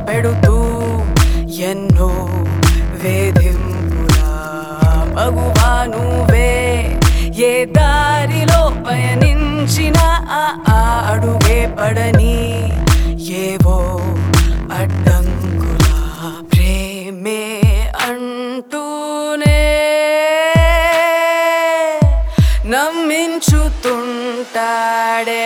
పెడుతూ ఎన్నో వేధింపులా మగువా నువ్వే ఏ దారిలో పయనించిన ఆ ఆ అడుగే పడని ఏవో అడ్డంకులా ప్రేమే అంటూనే నమ్మించుతుంటాడే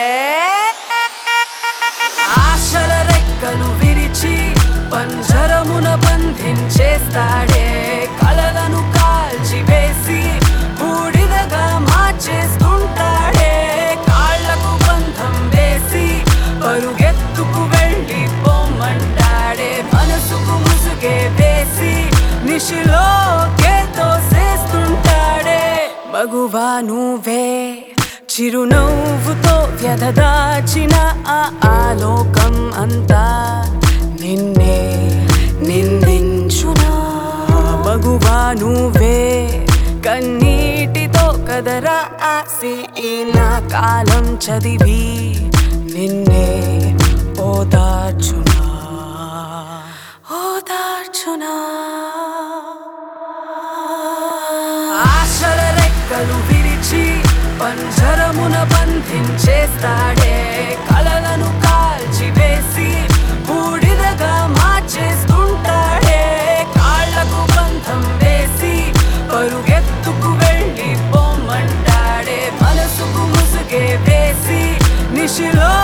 ఆశల రెక్కలు విరిచి పంజరమున బంధించేస్తాడే కలలను కాల్చి వేసి బూడిదగా మార్చేస్తుంటాడే కాళ్లకు బంధం వేసి పరుగెత్తుకు వెళ్ళి పొమ్మంటాడే మనసుకు ముసుగే వేసి నిశిలోకే తోసేస్తుంటాడే మగువా నువ్వే చిరునవ్వుతో వ్యధ దాచిన ఆ ఆలోకం అంతా నిన్నే నిందించునా మగువా నువ్వే కన్నీటితో కదరా ఆసి నా కాలం చదివి నిన్నే ఓదార్చునా ఓదార్చునా ఆశల రెక్కలు విరిచి పంజరమున బంధించేస్తాడే కలలను కాల్చి వేసి బూడిదగా మార్చేస్తుంటాడే కాళ్లకు బంధం వేసి పరుగెత్తుకు వెళ్ళి పొమ్మంటాడే మనసుకు ముసుగే వేసి నిశిలో